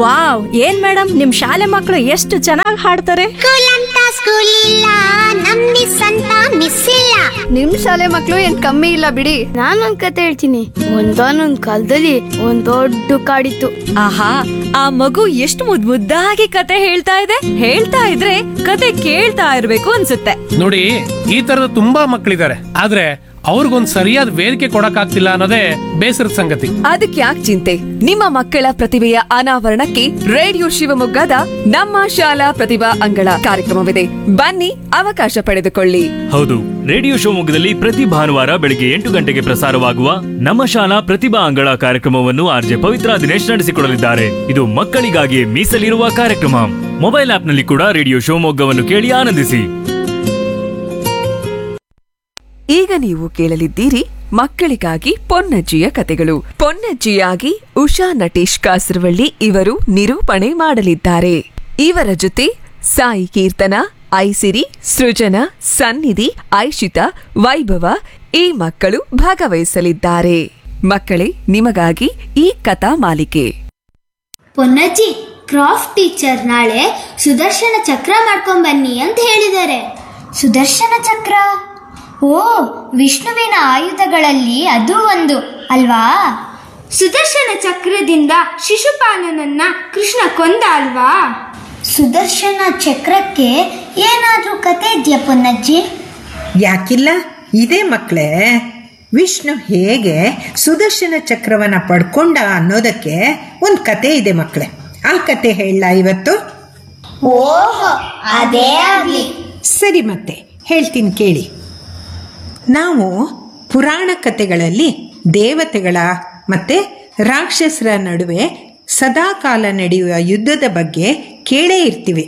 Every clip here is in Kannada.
ವಾವ್ ಏನ್ ಮೇಡಮ್ ನಿಮ್ ಶಾಲೆ ಮಕ್ಕಳು ಎಷ್ಟು ಚೆನ್ನಾಗಿ ಹಾಡ್ತಾರೆ ಸ್ಕೂಲ್ ಅಂತ ಸ್ಕೂಲ್ ಇಲ್ಲ ನಮ್ ಮಿಸ್ ಅಂತ ಮಿಸ್ ಇಲ್ಲ ನಿಮ್ ಶಾಲೆ ಮಕ್ಳು ಏನ್ ಕಮ್ಮಿ ಇಲ್ಲ ಬಿಡಿ ನಾನೊಂದ್ ಕತೆ ಹೇಳ್ತೀನಿ ಒಂದಾನೊಂದ್ ಕಾಲದಲ್ಲಿ ಒಂದ್ ದೊಡ್ಡ ಕಾಡಿತ್ತು ಆಹಾ ಆ ಮಗು ಎಷ್ಟು ಮುದ್ ಮುದ್ದಾಗಿ ಕತೆ ಹೇಳ್ತಾ ಇದೆ ಹೇಳ್ತಾ ಇದ್ರೆ ಕತೆ ಕೇಳ್ತಾ ಇರ್ಬೇಕು ಅನ್ಸುತ್ತೆ ನೋಡಿ ಈ ತರದ ತುಂಬಾ ಮಕ್ಕಳಿದ್ದಾರೆ ಆದ್ರೆ ಅವ್ರಿಗೊಂದ್ ಸರಿಯಾದ ವೇದಿಕೆ ಕೊಡಕ್ಕಾಗ್ತಿಲ್ಲ ಅನ್ನೋದೇ ಬೇಸರದ ಸಂಗತಿ ಅದಕ್ಕೆ ಯಾಕೆ ಚಿಂತೆ ನಿಮ್ಮ ಮಕ್ಕಳ ಪ್ರತಿಭೆಯ ಅನಾವರಣಕ್ಕೆ ರೇಡಿಯೋ ಶಿವಮೊಗ್ಗದ ನಮ್ಮ ಶಾಲಾ ಪ್ರತಿಭಾ ಅಂಗಳ ಕಾರ್ಯಕ್ರಮವಿದೆ ಬನ್ನಿ ಅವಕಾಶ ಪಡೆದುಕೊಳ್ಳಿ ಹೌದು ರೇಡಿಯೋ ಶಿವಮೊಗ್ಗದಲ್ಲಿ ಪ್ರತಿ ಭಾನುವಾರ ಬೆಳಿಗ್ಗೆ ಎಂಟು ಗಂಟೆಗೆ ಪ್ರಸಾರವಾಗುವ ನಮ್ಮ ಶಾಲಾ ಪ್ರತಿಭಾ ಅಂಗಳ ಕಾರ್ಯಕ್ರಮವನ್ನು ಆರ್ಜೆ ಪವಿತ್ರ ದಿನೇಶ್ ನಡೆಸಿಕೊಡಲಿದ್ದಾರೆ ಇದು ಮಕ್ಕಳಿಗಾಗಿ ಮೀಸಲಿರುವ ಕಾರ್ಯಕ್ರಮ ಮೊಬೈಲ್ ಆಪ್ನಲ್ಲಿ ಕೂಡ ರೇಡಿಯೋ ಶಿವಮೊಗ್ಗವನ್ನು ಕೇಳಿ ಆನಂದಿಸಿ ಈಗ ನೀವು ಕೇಳಲಿದ್ದೀರಿ ಮಕ್ಕಳಿಗಾಗಿ ಪೊನ್ನಜ್ಜಿಯ ಕತೆಗಳು ಪೊನ್ನಜ್ಜಿಯಾಗಿ ಉಷಾ ನಟೇಶ್ ಕಾಸರವಳ್ಳಿ ಇವರು ನಿರೂಪಣೆ ಮಾಡಲಿದ್ದಾರೆ ಇವರ ಜೊತೆ ಸಾಯಿ ಕೀರ್ತನ ಐಸಿರಿ ಸೃಜನ ಸನ್ನಿಧಿ ಐಶಿತಾ ವೈಭವ ಈ ಮಕ್ಕಳು ಭಾಗವಹಿಸಲಿದ್ದಾರೆ ಮಕ್ಕಳೇ ನಿಮಗಾಗಿ ಈ ಕಥಾ ಮಾಲಿಕೆ ಪೊನ್ನಜ್ಜಿ ಕ್ರಾಫ್ಟ್ ಟೀಚರ್ ನಾಳೆ ಸುದರ್ಶನ ಚಕ್ರ ಮಾಡ್ಕೊಂಡ್ ಬನ್ನಿ ಅಂತ ಹೇಳಿದ್ದಾರೆ ಸುದರ್ಶನ ಚಕ್ರ ಓ ವಿಷ್ಣುವಿನ ಆಯುಧಗಳಲ್ಲಿ ಅದು ಒಂದು ಅಲ್ವಾ ಸುದರ್ಶನ ಚಕ್ರದಿಂದ ಶಿಶುಪಾಲನನ್ನ ಕೃಷ್ಣ ಕೊಂದ ಅಲ್ವಾ ಸುದರ್ಶನ ಚಕ್ರಕ್ಕೆ ಏನಾದ್ರೂ ಕತೆ ಇದೆಯಾ ಪೊನ್ನಜ್ಜಿ ಯಾಕಿಲ್ಲ ಇದೇ ಮಕ್ಕಳೇ ವಿಷ್ಣು ಹೇಗೆ ಸುದರ್ಶನ ಚಕ್ರವನ್ನ ಪಡ್ಕೊಂಡ ಅನ್ನೋದಕ್ಕೆ ಒಂದು ಕತೆ ಇದೆ ಮಕ್ಕಳೇ ಆ ಕತೆ ಹೇಳ ಇವತ್ತು ಓಹೋ ಅದೇ ಆಗ್ಲಿ ಸರಿ ಮತ್ತೆ ಹೇಳ್ತೀನಿ ಕೇಳಿ ನಾವು ಪುರಾಣ ಕಥೆಗಳಲ್ಲಿ ದೇವತೆಗಳ ಮತ್ತು ರಾಕ್ಷಸರ ನಡುವೆ ಸದಾಕಾಲ ನಡೆಯುವ ಯುದ್ಧದ ಬಗ್ಗೆ ಕೇಳೇ ಇರ್ತೀವಿ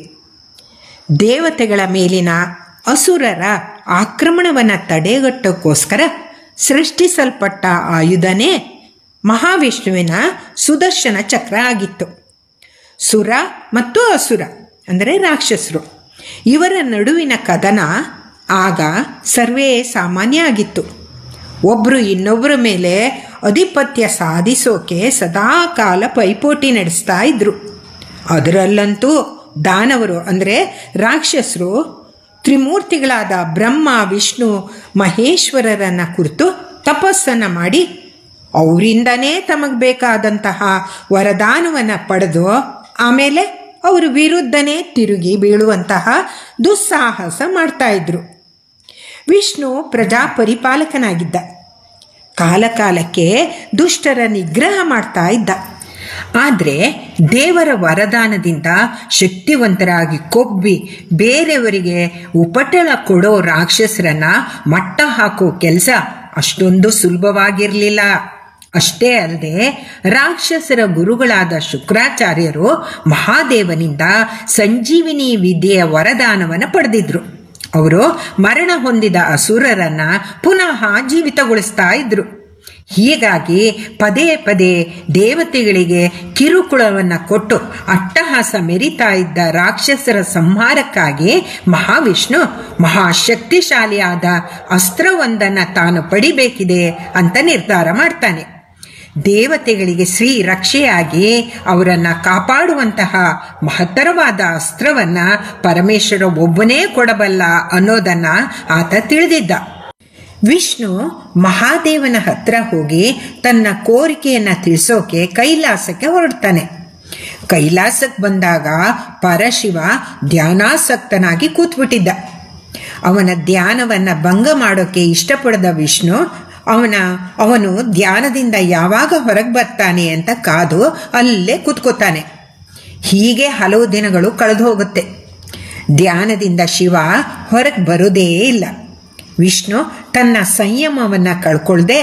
ದೇವತೆಗಳ ಮೇಲಿನ ಅಸುರರ ಆಕ್ರಮಣವನ್ನು ತಡೆಗಟ್ಟೋಕ್ಕೋಸ್ಕರ ಸೃಷ್ಟಿಸಲ್ಪಟ್ಟ ಆಯುಧನೇ ಮಹಾವಿಷ್ಣುವಿನ ಸುದರ್ಶನ ಚಕ್ರ ಆಗಿತ್ತು ಸುರ ಮತ್ತು ಅಸುರ ಅಂದರೆ ರಾಕ್ಷಸರು ಇವರ ನಡುವಿನ ಕದನ ಆಗ ಸರ್ವೇ ಸಾಮಾನ್ಯ ಆಗಿತ್ತು ಒಬ್ಬರು ಇನ್ನೊಬ್ಬರ ಮೇಲೆ ಅಧಿಪತ್ಯ ಸಾಧಿಸೋಕೆ ಸದಾಕಾಲ ಪೈಪೋಟಿ ನಡೆಸ್ತಾ ಇದ್ರು ಅದರಲ್ಲಂತೂ ದಾನವರು ಅಂದರೆ ರಾಕ್ಷಸರು ತ್ರಿಮೂರ್ತಿಗಳಾದ ಬ್ರಹ್ಮ ವಿಷ್ಣು ಮಹೇಶ್ವರರನ್ನು ಕುರಿತು ತಪಸ್ಸನ್ನು ಮಾಡಿ ಅವರಿಂದನೇ ತಮಗೆ ಬೇಕಾದಂತಹ ವರದಾನವನ್ನು ಪಡೆದು ಆಮೇಲೆ ಅವರ ವಿರುದ್ಧನೇ ತಿರುಗಿ ಬೀಳುವಂತಹ ದುಸ್ಸಾಹಸ ಮಾಡ್ತಾ ಇದ್ರು ವಿಷ್ಣು ಪ್ರಜಾ ಪರಿಪಾಲಕನಾಗಿದ್ದ ಕಾಲಕಾಲಕ್ಕೆ ದುಷ್ಟರ ನಿಗ್ರಹ ಮಾಡ್ತಾ ಇದ್ದ ಆದರೆ ದೇವರ ವರದಾನದಿಂದ ಶಕ್ತಿವಂತರಾಗಿ ಕೊಬ್ಬಿ ಬೇರೆಯವರಿಗೆ ಉಪಟಳ ಕೊಡೋ ರಾಕ್ಷಸರನ್ನ ಮಟ್ಟ ಹಾಕೋ ಕೆಲಸ ಅಷ್ಟೊಂದು ಸುಲಭವಾಗಿರಲಿಲ್ಲ ಅಷ್ಟೇ ಅಲ್ಲದೆ ರಾಕ್ಷಸರ ಗುರುಗಳಾದ ಶುಕ್ರಾಚಾರ್ಯರು ಮಹಾದೇವನಿಂದ ಸಂಜೀವಿನಿ ವಿದ್ಯೆಯ ವರದಾನವನ್ನು ಪಡೆದಿದ್ರು ಅವರು ಮರಣ ಹೊಂದಿದ ಅಸುರರನ್ನ ಪುನಃ ಜೀವಿತಗೊಳಿಸ್ತಾ ಇದ್ರು ಹೀಗಾಗಿ ಪದೇ ಪದೇ ದೇವತೆಗಳಿಗೆ ಕಿರುಕುಳವನ್ನು ಕೊಟ್ಟು ಅಟ್ಟಹಾಸ ಮೆರಿತಾ ಇದ್ದ ರಾಕ್ಷಸರ ಸಂಹಾರಕ್ಕಾಗಿ ಮಹಾವಿಷ್ಣು ಮಹಾಶಕ್ತಿಶಾಲಿಯಾದ ಅಸ್ತ್ರವೊಂದನ್ನು ತಾನು ಪಡಿಬೇಕಿದೆ ಅಂತ ನಿರ್ಧಾರ ಮಾಡ್ತಾನೆ ದೇವತೆಗಳಿಗೆ ಶ್ರೀ ರಕ್ಷೆಯಾಗಿ ಅವರನ್ನು ಕಾಪಾಡುವಂತಹ ಮಹತ್ತರವಾದ ಅಸ್ತ್ರವನ್ನ ಪರಮೇಶ್ವರ ಒಬ್ಬನೇ ಕೊಡಬಲ್ಲ ಅನ್ನೋದನ್ನ ಆತ ತಿಳಿದಿದ್ದ ವಿಷ್ಣು ಮಹಾದೇವನ ಹತ್ರ ಹೋಗಿ ತನ್ನ ಕೋರಿಕೆಯನ್ನು ತಿಳಿಸೋಕೆ ಕೈಲಾಸಕ್ಕೆ ಹೊರಡ್ತಾನೆ ಕೈಲಾಸಕ್ಕೆ ಬಂದಾಗ ಪರಶಿವ ಧ್ಯಾನಾಸಕ್ತನಾಗಿ ಕೂತ್ಬಿಟ್ಟಿದ್ದ ಅವನ ಧ್ಯಾನವನ್ನು ಭಂಗ ಮಾಡೋಕ್ಕೆ ಇಷ್ಟಪಡದ ವಿಷ್ಣು ಅವನ ಅವನು ಧ್ಯಾನದಿಂದ ಯಾವಾಗ ಹೊರಗೆ ಬರ್ತಾನೆ ಅಂತ ಕಾದು ಅಲ್ಲೇ ಕೂತ್ಕೋತಾನೆ ಹೀಗೆ ಹಲವು ದಿನಗಳು ಕಳೆದು ಹೋಗುತ್ತೆ ಧ್ಯಾನದಿಂದ ಶಿವ ಹೊರಗೆ ಬರೋದೇ ಇಲ್ಲ ವಿಷ್ಣು ತನ್ನ ಸಂಯಮವನ್ನು ಕಳ್ಕೊಳ್ದೆ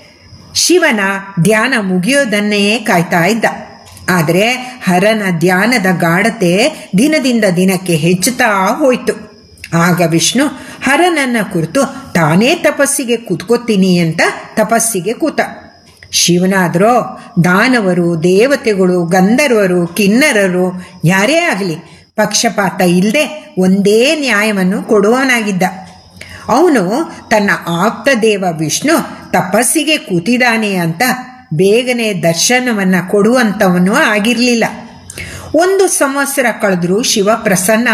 ಶಿವನ ಧ್ಯಾನ ಮುಗಿಯೋದನ್ನೇ ಕಾಯ್ತಾ ಇದ್ದ ಆದರೆ ಹರನ ಧ್ಯಾನದ ಗಾಢತೆ ದಿನದಿಂದ ದಿನಕ್ಕೆ ಹೆಚ್ಚುತ್ತಾ ಹೋಯಿತು ಆಗ ವಿಷ್ಣು ಹರನನ್ನ ಕುರಿತು ತಾನೇ ತಪಸ್ಸಿಗೆ ಕೂತ್ಕೋತೀನಿ ಅಂತ ತಪಸ್ಸಿಗೆ ಕೂತ ಶಿವನಾದರೋ ದಾನವರು ದೇವತೆಗಳು ಗಂಧರ್ವರು ಕಿನ್ನರರು ಯಾರೇ ಆಗಲಿ ಪಕ್ಷಪಾತ ಇಲ್ಲದೆ ಒಂದೇ ನ್ಯಾಯವನ್ನು ಕೊಡುವವನಾಗಿದ್ದ ಅವನು ತನ್ನ ಆಪ್ತ ದೇವ ವಿಷ್ಣು ತಪಸ್ಸಿಗೆ ಕೂತಿದ್ದಾನೆ ಅಂತ ಬೇಗನೆ ದರ್ಶನವನ್ನು ಕೊಡುವಂಥವನು ಆಗಿರಲಿಲ್ಲ ಒಂದು ಸಂವತ್ಸರ ಕಳೆದ್ರೂ ಶಿವ ಪ್ರಸನ್ನ